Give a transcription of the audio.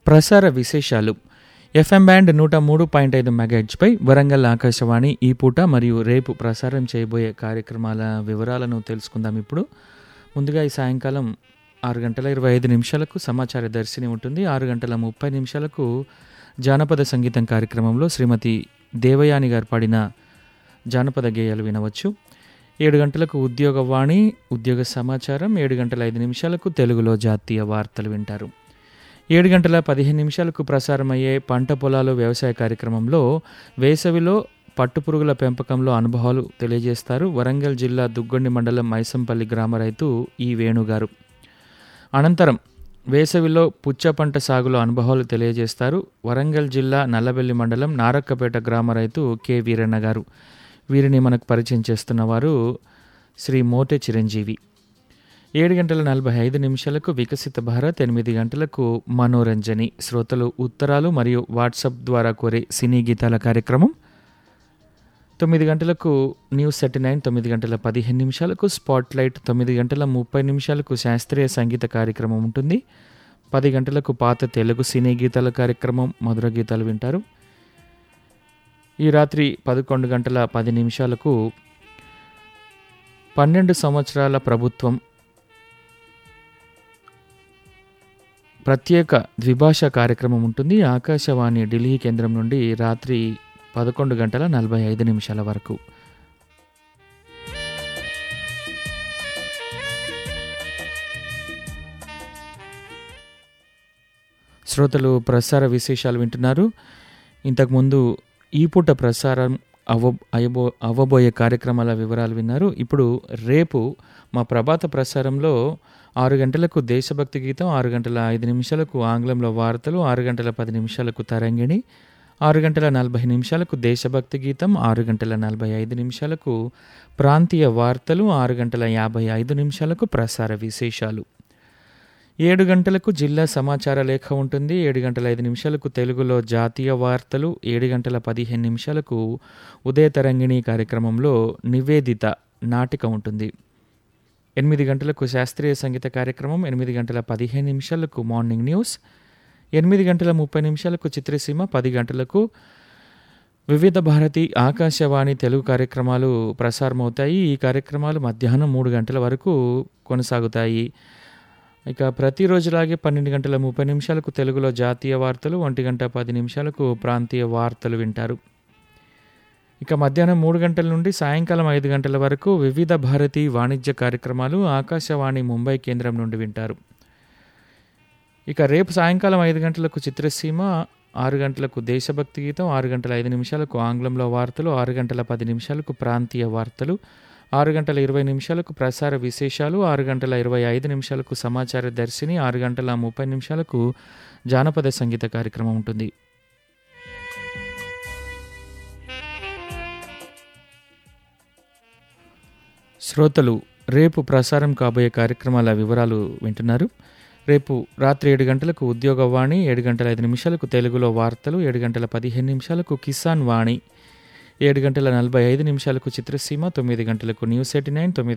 ప్రసార విశేషాలు FM band నూట మూడు పాయింట్ ఐదు మెగాహెచ్పై వరంగల్ ఆకాశవాణి ఈ పూట మరియు రేపు ప్రసారం చేయబోయే కార్యక్రమాల వివరాలను తెలుసుకుందాం ఇప్పుడు ముందుగా ఈ సాయంకాలం ఆరు గంటల ఇరవై ఐదు నిమిషాలకు సమాచార దర్శిని ఉంటుంది ఆరు గంటల ముప్పై నిమిషాలకు జానపద సంగీతం కార్యక్రమంలో శ్రీమతి దేవయాని గారు పాడిన జానపద గేయాలు వినవచ్చు ఏడు గంటలకు ఉద్యోగవాణి ఉద్యోగ సమాచారం ఏడు గంటల ఐదు నిమిషాలకు తెలుగులో జాతీయ వార్తలు వింటారు ఏడు గంటల పదిహేను నిమిషాలకు ప్రసారమయ్యే పంట పొలాలు వ్యవసాయ కార్యక్రమంలో వేసవిలో పట్టుపురుగుల పెంపకంలో అనుభవాలు తెలియజేస్తారు వరంగల్ జిల్లా దుగ్గొండి మండలం మైసంపల్లి గ్రామ రైతు ఈ వేణుగారు అనంతరం వేసవిలో పుచ్చ పంట సాగులో అనుభవాలు తెలియజేస్తారు వరంగల్ జిల్లా నల్లబెల్లి మండలం నారక్కపేట గ్రామ రైతు కె వీరన్న గారు వీరిని మనకు పరిచయం చేస్తున్నవారు శ్రీ మోటె చిరంజీవి ఏడు గంటల నలభై ఐదు నిమిషాలకు వికసిత భారత్ ఎనిమిది గంటలకు మనోరంజని శ్రోతలు ఉత్తరాలు మరియు వాట్సాప్ ద్వారా కోరే సినీ గీతాల కార్యక్రమం తొమ్మిది గంటలకు న్యూస్ థర్టీ నైన్ తొమ్మిది గంటల పదిహేను నిమిషాలకు స్పాట్ లైట్ తొమ్మిది గంటల ముప్పై నిమిషాలకు శాస్త్రీయ సంగీత కార్యక్రమం ఉంటుంది పది గంటలకు పాత తెలుగు సినీ గీతాల కార్యక్రమం మధుర గీతాలు వింటారు ఈ రాత్రి పదకొండు గంటల పది నిమిషాలకు పన్నెండు సంవత్సరాల ప్రభుత్వం ప్రత్యేక ద్విభాష కార్యక్రమం ఉంటుంది ఆకాశవాణి ఢిల్లీ కేంద్రం నుండి రాత్రి పదకొండు గంటల నలభై ఐదు నిమిషాల వరకు శ్రోతలు ప్రసార విశేషాలు వింటున్నారు ఇంతకుముందు ఈ పూట ప్రసారం అవ్వ అయ్యబో అవ్వబోయే కార్యక్రమాల వివరాలు విన్నారు ఇప్పుడు రేపు మా ప్రభాత ప్రసారంలో ఆరు గంటలకు దేశభక్తి గీతం ఆరు గంటల ఐదు నిమిషాలకు ఆంగ్లంలో వార్తలు ఆరు గంటల పది నిమిషాలకు తరంగిణి ఆరు గంటల నలభై నిమిషాలకు దేశభక్తి గీతం ఆరు గంటల నలభై ఐదు నిమిషాలకు ప్రాంతీయ వార్తలు ఆరు గంటల యాభై ఐదు నిమిషాలకు ప్రసార విశేషాలు ఏడు గంటలకు జిల్లా సమాచార లేఖ ఉంటుంది ఏడు గంటల ఐదు నిమిషాలకు తెలుగులో జాతీయ వార్తలు ఏడు గంటల పదిహేను నిమిషాలకు ఉదయ తరంగిణి కార్యక్రమంలో నివేదిత నాటిక ఉంటుంది ఎనిమిది గంటలకు శాస్త్రీయ సంగీత కార్యక్రమం ఎనిమిది గంటల పదిహేను నిమిషాలకు మార్నింగ్ న్యూస్ ఎనిమిది గంటల ముప్పై నిమిషాలకు చిత్రసీమ పది గంటలకు వివిధ భారతి ఆకాశవాణి తెలుగు కార్యక్రమాలు ప్రసారమవుతాయి ఈ కార్యక్రమాలు మధ్యాహ్నం మూడు గంటల వరకు కొనసాగుతాయి ఇక ప్రతిరోజులాగే పన్నెండు గంటల ముప్పై నిమిషాలకు తెలుగులో జాతీయ వార్తలు ఒంటి గంట పది నిమిషాలకు ప్రాంతీయ వార్తలు వింటారు ఇక మధ్యాహ్నం మూడు గంటల నుండి సాయంకాలం ఐదు గంటల వరకు వివిధ భారతి వాణిజ్య కార్యక్రమాలు ఆకాశవాణి ముంబై కేంద్రం నుండి వింటారు ఇక రేపు సాయంకాలం ఐదు గంటలకు చిత్రసీమ ఆరు గంటలకు దేశభక్తి గీతం ఆరు గంటల ఐదు నిమిషాలకు ఆంగ్లంలో వార్తలు ఆరు గంటల పది నిమిషాలకు ప్రాంతీయ వార్తలు ఆరు గంటల ఇరవై నిమిషాలకు ప్రసార విశేషాలు ఆరు గంటల ఇరవై ఐదు నిమిషాలకు సమాచార దర్శిని ఆరు గంటల ముప్పై నిమిషాలకు జానపద సంగీత కార్యక్రమం ఉంటుంది శ్రోతలు రేపు ప్రసారం కాబోయే కార్యక్రమాల వివరాలు వింటున్నారు రేపు రాత్రి ఏడు గంటలకు ఉద్యోగవాణి ఏడు గంటల ఐదు నిమిషాలకు తెలుగులో వార్తలు ఏడు గంటల పదిహేను నిమిషాలకు కిసాన్ వాణి ఏడు గంటల నలభై ఐదు నిమిషాలకు చిత్రసీమ తొమ్మిది గంటలకు న్యూస్ ఎయిటీ నైన్ తొమ్మిది